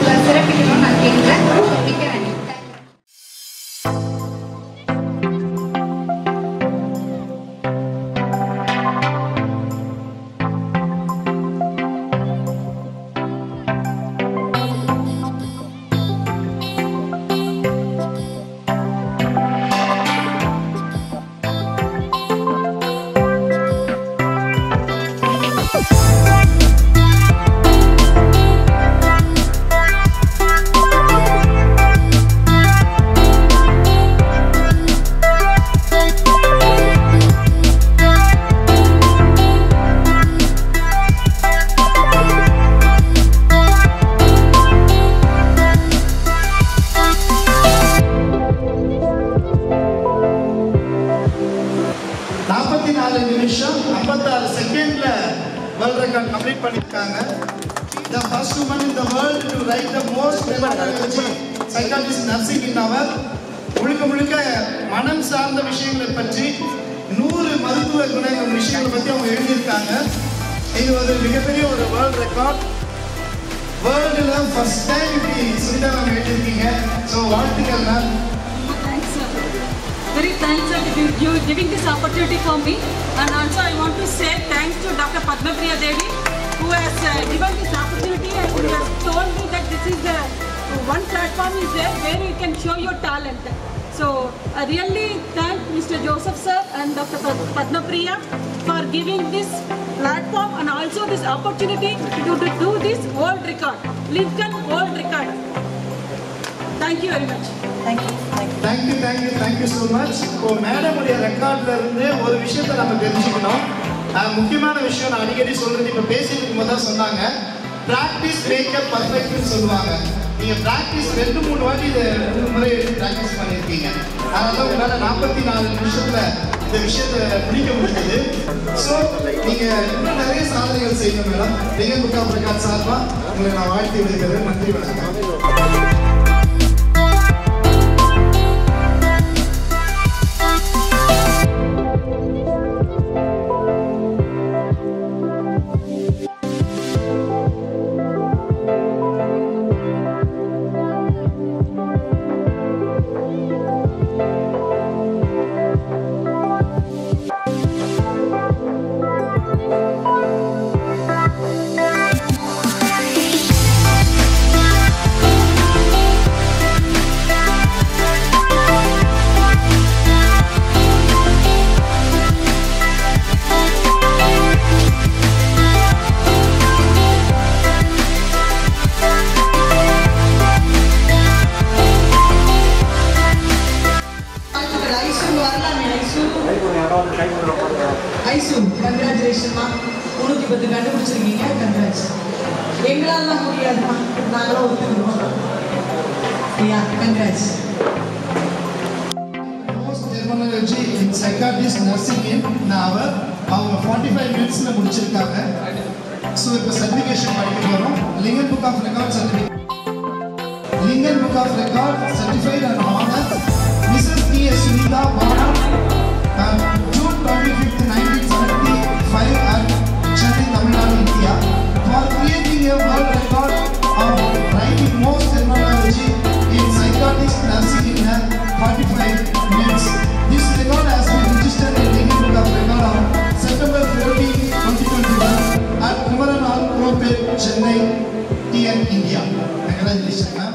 சிறப்பிக்கணும்னு நான் கேட்குறேன் மிக்க நன்றி நாற்பத்தி நாலு நிமிஷம் ஐம்பத்தாறு செகண்ட்ல வேர்ல்ட் ரெக்கார்ட் கம்ப்ளீட் பண்ணிருக்காங்க the first woman in the world to write the most terminology psychologist nursing in our முழுக்க முழுக்க மனம் சார்ந்த விஷயங்களை பற்றி நூறு மருத்துவ குணங்கள் விஷயங்களை பற்றி அவங்க எழுதியிருக்காங்க இது ஒரு மிகப்பெரிய ஒரு வேர்ல்ட் ரெக்கார்ட் வேர்ல்டில் ஃபர்ஸ்ட் டைம் இப்படி சுனிதா மேம் எழுதியிருக்கீங்க ஸோ வாழ்த்துக்கள் ma'am Thanks, sir. Very thanks sir, to you giving this opportunity for me. And also I want to say thanks to Dr. Padma Priya Devi who has uh, given this opportunity and who has told me that this is the one platform is there where you can show your talent. So I really thank Mr. Joseph sir and Dr. Pad- Padma Priya for giving this platform and also this opportunity to, to do this world record, Lincoln world record. Thank you very much. Thank you thank you thank you so much இப்போ மேடமுடைய ரெக்கார்ட்ல இருந்து ஒரு விஷயத்தை நம்ம தெரிஞ்சுக்கணும் அஹ் முக்கியமான விஷயம் நான் அடிக்கடி சொல்றது இப்போ பேசிட்டு இருக்கும்போது தான் சொன்னாங்க ப்ராக்டிஸ் மேக்கப் பர்ஃபெக்ட்னு சொல்லுவாங்க நீங்க ப்ராக்டிஸ் ரெண்டு மூணு வாட்டி இதை ரெண்டு முறை ப்ராக்டிஸ் பண்ணியிருக்கீங்க அதனால உங்களால் நாற்பத்தி நாலு நிமிஷத்துல இந்த விஷயத்தை முடிக்க முடிஞ்சது ஸோ நீங்க இன்னும் நிறைய சாதனைகள் செய்யணும் மேடம் லிங்கன் புக்கா பிரகாஷ் சார்பா உங்களை நான் வாழ்த்தி விடுகிறேன் நன்றி வணக்கம் ஐசு வரலாமே ஐசு ஐசு கங்க்ராச்சுலேஷன்மா முந்நூற்றி பத்து கண்டுபிடிச்சிருக்கீங்க கங்க்ராட்ஸ் எங்களாலாம் முடியாதுமா நாங்களும் ஒத்துக்கிறோம் ஐயா congrats post terminology in psychiatrist nursing in அவர் அவங்க ஃபார்ட்டி ஃபைவ் மினிட்ஸில் முடிச்சிருக்காங்க ஸோ இப்போ சர்டிஃபிகேஷன் படிக்க போகிறோம் Lincoln book of record certificate Lincoln book of record certified and honour Mrs T S Sunitha Bana June twenty fifth nineteen seventy five at Chennai Tamil Nadu India for creating a world record of writing most terminology in psychiatrist nursing in 45 minutes. This record has been registered in the Book of Record on September 14, 2021 at Kumaran Hall, Coalpet, Chennai, TN, India. Congratulations, ma'am.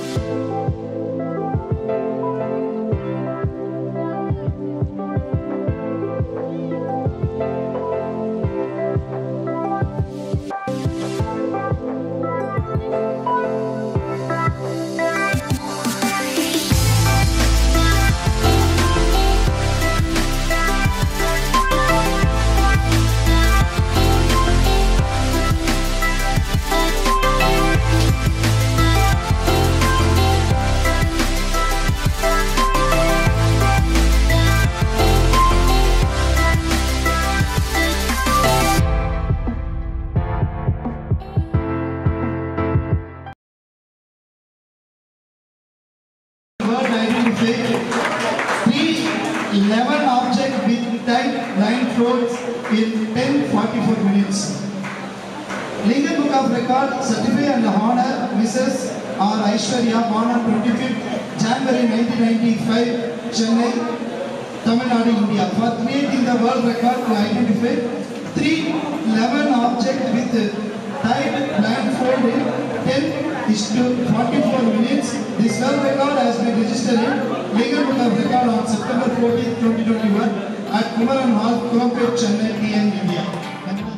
Word identified. Three 11 object with type 9 floors in 10 44 minutes. Lincoln Book of Record certify and honor Mrs. or Aishwarya, born on 25th January 1995, Chennai, Tamil Nadu, India, for creating the world record to identify 311 objects with tied blindfold in 10 is to 44 minutes. This world record has been registered in Legal Book of Record on September 14, 2021 at Kumaran Hall, Kurumpet, Chennai, TN, India. Thank you.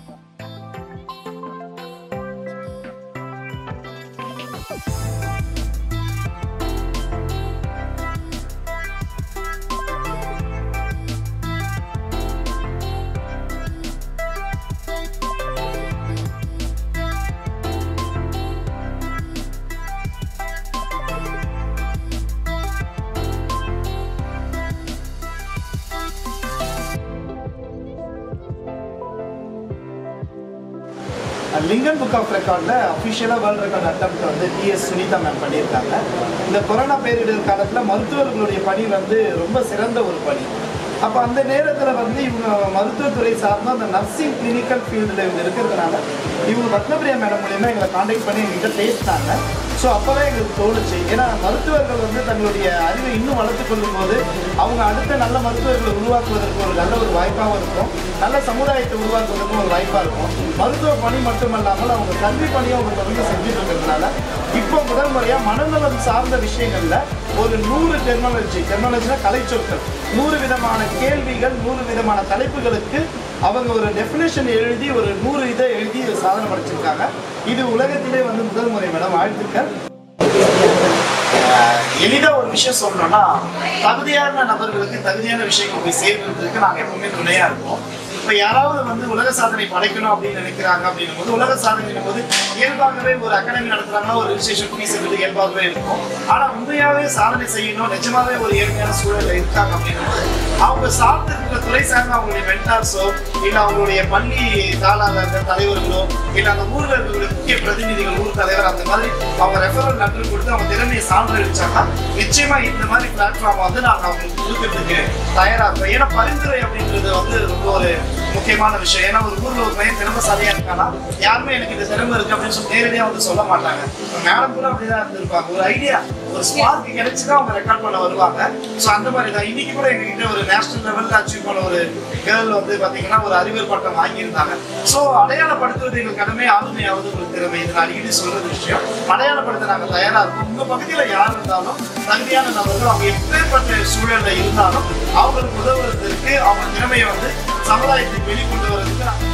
Lincoln book of ரெக்கார்டில் அஃபிஷியலாக world record attempt வந்து TS Sunitha ma'am பண்ணியிருக்காங்க இந்த corona பேரிடர் காலத்தில் மருத்துவர்களுடைய பணி வந்து ரொம்ப சிறந்த ஒரு பணி அப்போ அந்த நேரத்தில் வந்து இவங்க மருத்துவத்துறை சார்ந்த அந்த நர்சிங் கிளினிக்கல் ஃபீல்டில் இவங்க இருக்கிறதுனால இவங்க பத்மபிரியா மேடம் மூலியமாக எங்களை காண்டாக்ட் பண்ணி எங்ககிட்ட பேசினாங்க ஸோ அப்போ தான் எங்களுக்கு தோணுச்சு ஏன்னா மருத்துவர்கள் வந்து தங்களுடைய அறிவை இன்னும் வளர்த்து கொள்ளும் போது அவங்க அடுத்த நல்ல மருத்துவர்களை உருவாக்குவதற்கு ஒரு நல்ல ஒரு வாய்ப்பாகவும் இருக்கும் நல்ல சமுதாயத்தை உருவாக்குவதற்கும் ஒரு வாய்ப்பாக இருக்கும் மருத்துவ பணி மட்டுமல்லாமல் அவங்க கல்வி பணியும் அவங்க தொடர்ந்து செஞ்சுட்டு இருக்கிறதுனால இப்போ முதல் முறையாக மனநலம் சார்ந்த விஷயங்களில் ஒரு நூறு டெர்மாலஜி டெர்மாலஜினா கலைச்சொற்கள் நூறு விதமான கேள்விகள் நூறு விதமான தலைப்புகளுக்கு அவங்க ஒரு டெஃபினேஷன் எழுதி ஒரு நூறு இதை எழுதி சாதனை படைச்சிருக்காங்க இது உலகத்திலே வந்து முதல் முறை மேடம் வாழ்த்துக்கள் எளிதா ஒரு விஷயம் சொல்லணும்னா தகுதியான நபர்களுக்கு தகுதியான விஷயங்கள் போய் சேர்றதுக்கு நாங்க எப்பவுமே துணையா இருப்போம் இப்ப யாராவது வந்து உலக சாதனை படைக்கணும் அப்படின்னு நினைக்கிறாங்க அப்படின்னும் போது உலக சாதனை போது இயல்பாகவே ஒரு அகாடமி நடத்துறாங்கன்னா ஒரு ரிஜிஸ்ட்ரேஷன் ஃபீஸ் என்பது இயல்பாகவே இருக்கும் ஆனா உண்மையாவே சாதனை செய்யணும் நிஜமாவே ஒரு இயற்கையான சூழல்ல இருக்காங்க அப்படின்னும் போது அவங்க சார்ந்து இருக்கிற துறை சார்ந்த அவங்களுடைய மென்டார்ஸோ இல்ல அவங்களுடைய பள்ளி தாளாளர்கள் தலைவர்களோ இல்ல அந்த ஊர்ல இருக்கக்கூடிய முக்கிய பிரதிநிதிகள் ஊர் தலைவர் அந்த மாதிரி அவங்க ரெஃபரல் லெட்டர் கொடுத்து அவங்க திறமையை சான்றளிச்சாங்கன்னா நிச்சயமா இந்த மாதிரி பிளாட்ஃபார்ம் வந்து நாங்க அவங்களுக்கு கொடுக்கறதுக்கு தயாரா இருக்கோம் ஏன்னா பரிந்துரை அப்படின்றது வந்து ரொம்ப ஒரு முக்கியமான விஷயம் ஏன்னா ஒரு ஊர்ல ஒரு பையன் திறமைசாலியா இருக்கானா யாருமே எனக்கு இந்த திறமை இருக்கு அப்படின்னு சொல்லி நேரடியா வந்து சொல்ல மாட்டாங்க மேடம் கூட அப்படிதான் இருந்திருப்பாங்க ஒரு ஐடியா ஒரு ஸ்பார்க் கிடைச்சுதான் அவங்க ரெக்கார்ட் பண்ண வருவாங்க ஸோ அந்த மாதிரி தான் இன்னைக்கு கூட எங்ககிட்ட ஒரு நேஷனல் லெவல்ல அச்சீவ் பண்ண ஒரு கேர்ள் வந்து பாத்தீங்கன்னா ஒரு அறிவியல் பட்டம் வாங்கியிருந்தாங்க ஸோ அடையாளப்படுத்துவது எங்கள் கடமை ஆளுமையாவது ஒரு திறமை இது நான் அடிக்கடி சொல்றது விஷயம் அடையாளப்படுத்த நாங்க தயாரா இருக்கோம் உங்க பகுதியில யார் இருந்தாலும் தகுதியான நபர்கள் அவங்க எப்பேற்பட்ட சூழல்ல இருந்தாலும் அவங்களுக்கு உதவுவதற்கு அவங்க திறமையை வந்து சமுதாயத்துக்கு வெளிக்கொண்டு வர்றதுக்கு நாங்க